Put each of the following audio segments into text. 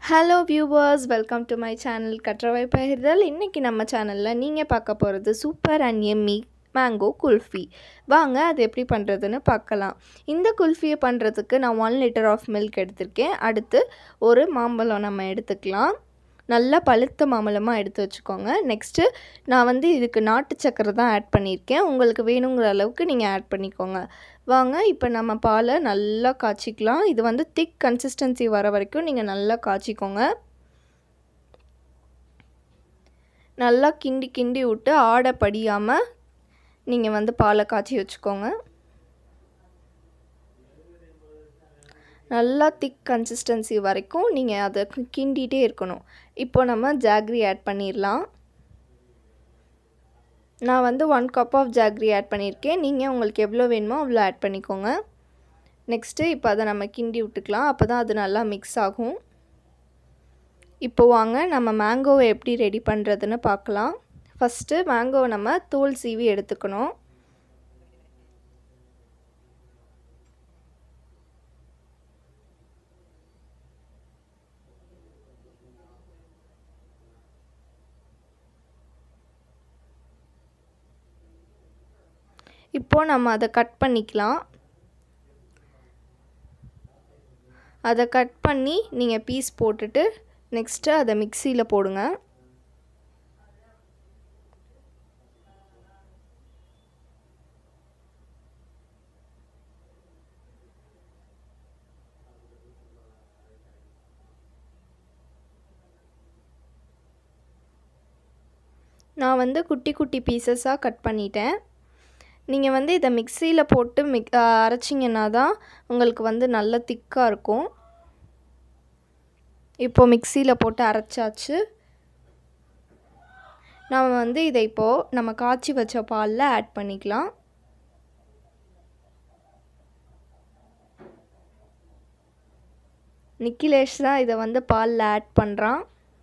hello viewers welcome to my channel கற்றவை பகிர்தல் இன்றைக்கி நம்ம சேனலில் நீங்கள் பார்க்க போகிறது super and yummy mango kulfi வாங்க அது எப்படி பண்ணுறதுன்னு பார்க்கலாம் இந்த குல்ஃபியை பண்ணுறதுக்கு நான் ஒன் லிட்டர் ஆஃப் மில்க் எடுத்திருக்கேன் அடுத்து ஒரு மாம்பழம் நம்ம எடுத்துக்கலாம் நல்லா பழுத்த மாம்பழமாக எடுத்து வச்சுக்கோங்க நெக்ஸ்ட்டு நான் வந்து இதுக்கு நாட்டு சக்கரை தான் ஆட் பண்ணியிருக்கேன் உங்களுக்கு வேணுங்கிற அளவுக்கு நீங்கள் ஆட் பண்ணிக்கோங்க வாங்க இப்போ நம்ம பாலை நல்லா காய்ச்சிக்கலாம் இது வந்து திக் கன்சிஸ்டன்சி வர வரைக்கும் நீங்கள் நல்லா காய்ச்சிக்கோங்க நல்லா கிண்டி கிண்டி விட்டு ஆடை படியாமல் நீங்கள் வந்து பாலை காய்ச்சி வச்சுக்கோங்க நல்லா திக் கன்சிஸ்டன்சி வரைக்கும் நீங்கள் அதை கிண்டிகிட்டே இருக்கணும் இப்போ நம்ம ஜாக்ரி ஆட் பண்ணிடலாம் நான் வந்து one cup of jaggery add பண்ணியிருக்கேன் நீங்கள் உங்களுக்கு எவ்வளோ வேணுமோ அவ்வளோ ஆட் பண்ணிக்கோங்க நெக்ஸ்ட்டு இப்போ அதை நம்ம கிண்டி விட்டுக்கலாம் அப்போ தான் அது நல்லா மிக்ஸ் ஆகும் இப்போ வாங்க நம்ம மேங்கோவை எப்படி ரெடி பண்ணுறதுன்னு பார்க்கலாம் ஃபஸ்ட்டு மேங்கோவை நம்ம தோல் சீவி எடுத்துக்கணும் இப்போது நம்ம அதை கட் பண்ணிக்கலாம் அதை கட் பண்ணி நீங்கள் பீஸ் போட்டுட்டு நெக்ஸ்ட்டு அதை மிக்சியில் போடுங்க நான் வந்து குட்டி குட்டி பீசஸாக கட் பண்ணிட்டேன் நீங்கள் வந்து இதை மிக்சியில் போட்டு மிக் அரைச்சிங்கன்னா தான் உங்களுக்கு வந்து நல்ல திக்காக இருக்கும் இப்போது மிக்சியில் போட்டு அரைச்சாச்சு நம்ம வந்து இதை இப்போது நம்ம காய்ச்சி வச்ச பாலில் ஆட் பண்ணிக்கலாம் நிக்கிலேஷ் தான் இதை வந்து பாலில் ஆட் பண்ணுறான்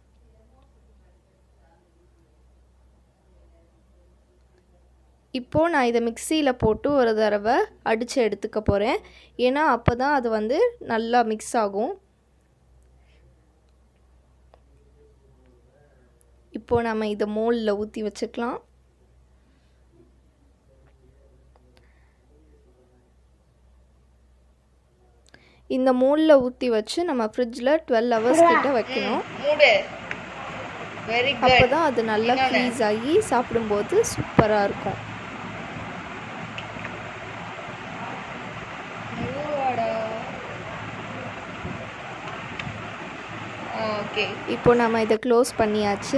இப்போது நான் இதை மிக்சியில் போட்டு ஒரு தடவை அடித்து எடுத்துக்க போகிறேன் ஏன்னா அப்போ தான் அது வந்து நல்லா மிக்ஸ் ஆகும் இப்போது நம்ம இதை மோலில் ஊற்றி வச்சுக்கலாம் இந்த மோலில் ஊற்றி வச்சு நம்ம ஃப்ரிட்ஜில் டுவெல் ஹவர்ஸ் கிட்ட வைக்கணும் அப்போ தான் அது நல்லா ஃப்ரீஸ் ஆகி சாப்பிடும்போது சூப்பராக இருக்கும் ஓகே இப்போ நம்ம இதை க்ளோஸ் பண்ணியாச்சு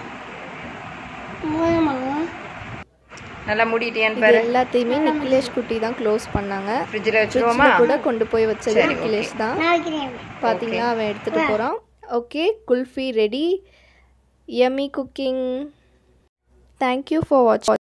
நல்லா மூடிட்டியான்னு இது பாரு எல்லாத்தையுமே நிக்கிலேஷ் குட்டி தான் க்ளோஸ் பண்ணாங்க ஃப்ரிட்ஜில் வச்சுருவோமா ஃப்ரிட்ஜில் கூட கொண்டு போய் வச்சது சரி, நிக்கிலேஷ் தான் பார்த்தீங்களா அவன் எடுத்துகிட்டு போகிறான் okay kulfi ready yummy cooking thank you for watch